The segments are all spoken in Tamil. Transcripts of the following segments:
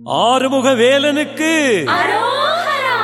ஆறுமுக வேலனுக்கு அரோஹரா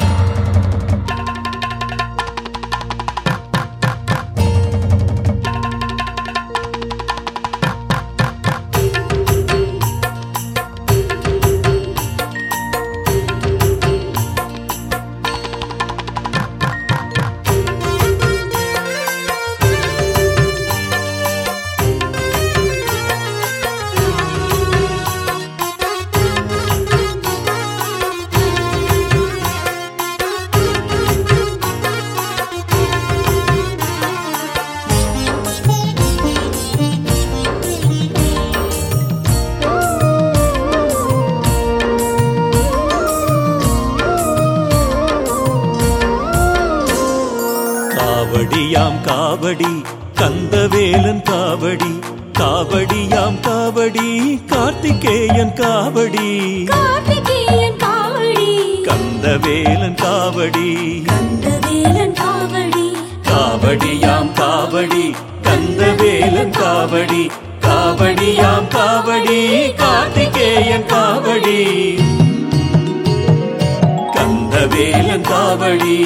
காவடியாம் காவடி கந்தவேலன் காவடி காவடியாம் காவடி கார்த்திகேயன் காவடி கார்த்திகேயன் காவடி கந்தவேலன் காவடி கந்தவேலன் காவடி காவடியாம் காவடி கந்தவேலன் காவடி காவடியாம் காவடி கார்த்திகேயன் காவடி கந்தவேலன் காவடி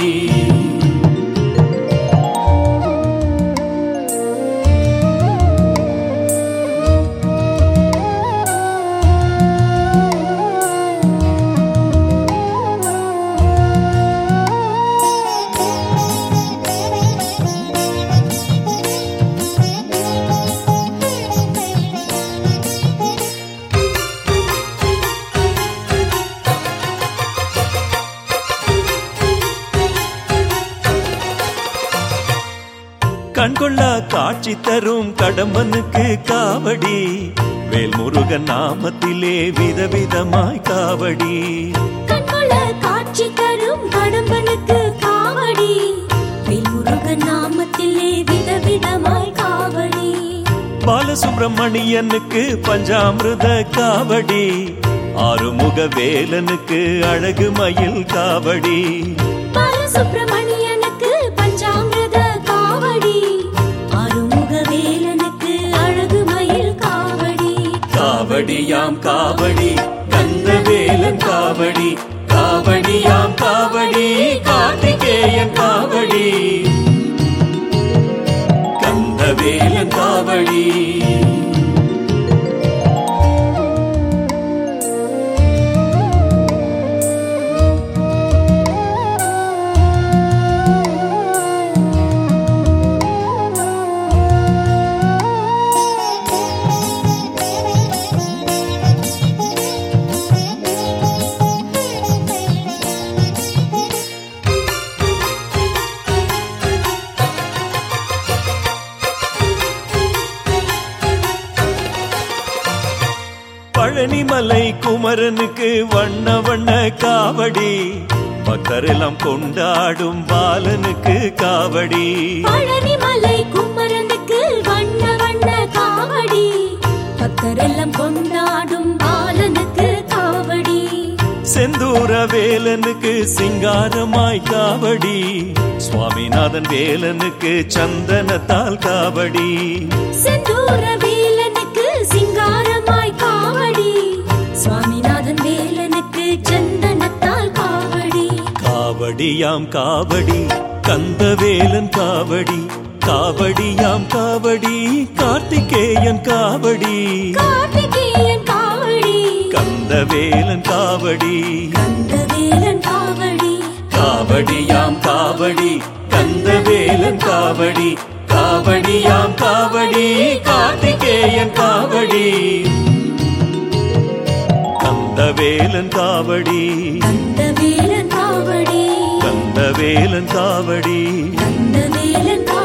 கண்கொள்ளா காட்சி தரும் கடம்பனுக்கு காவடி வேல்முருகன் நாமத்திலே விதவிதமாய் காவடி கண்கொள்ள காட்சி தரும் கடம்பனுக்கு காவடி வேல்முருகன் நாமத்திலே விதவிதமாய் காவடி பாலசுப்பிரமணியனுக்கு பஞ்சாமிருத காவடி ஆறுமுக வேலனுக்கு அழகு மயில் காவடி பாலசுப்ரமணியனுக்கு பஞ்சாமிரத காவடி ஆறுமுக வேலனுக்கு அழகு மயில் காவடி காவடியாம் காவடி கந்தவேலன் காவடி காவடியாம் காவடி கார்த்திகேயன் காவடி கந்தவேலன் காவடி பழனிமலை குமரனுக்கு வண்ண வண்ண காவடி பக்தரெல்லாம் கொண்டாடும் பாலனுக்கு காவடி பழனிமலை குமரனுக்கு வண்ண வண்ண காவடி பக்தரெல்லாம் கொண்டாடும் பாலனுக்கு காவடி செந்தூர வேலனுக்கு சிங்காரமாய் காவடி சுவாமிநாதன் வேலனுக்கு சந்தனத்தால் காவடி செந்தூர வேலனுக்கு சிங்காரமாய் காவடி சுவாமிநாதன் வேலனுக்கு சந்தனத்தால் காவடி காவடியாம் காவடி கந்தவேலன் காவடி காவடியாம் காவடி கார்த்திகேயன் காவடி கார்த்திகேயன் காவடி கந்தவேலன் காவடி கந்தவேலன் காவடி காவடியாம் காவடி கந்தவேலன் காவடி காவடியாம் காவடி கார்த்திகேயன் காவடி கந்தவேலன் காவடி கந்தவேலன் காவடி கந்தவேலன் காவடி கந்தவேலன் காவடி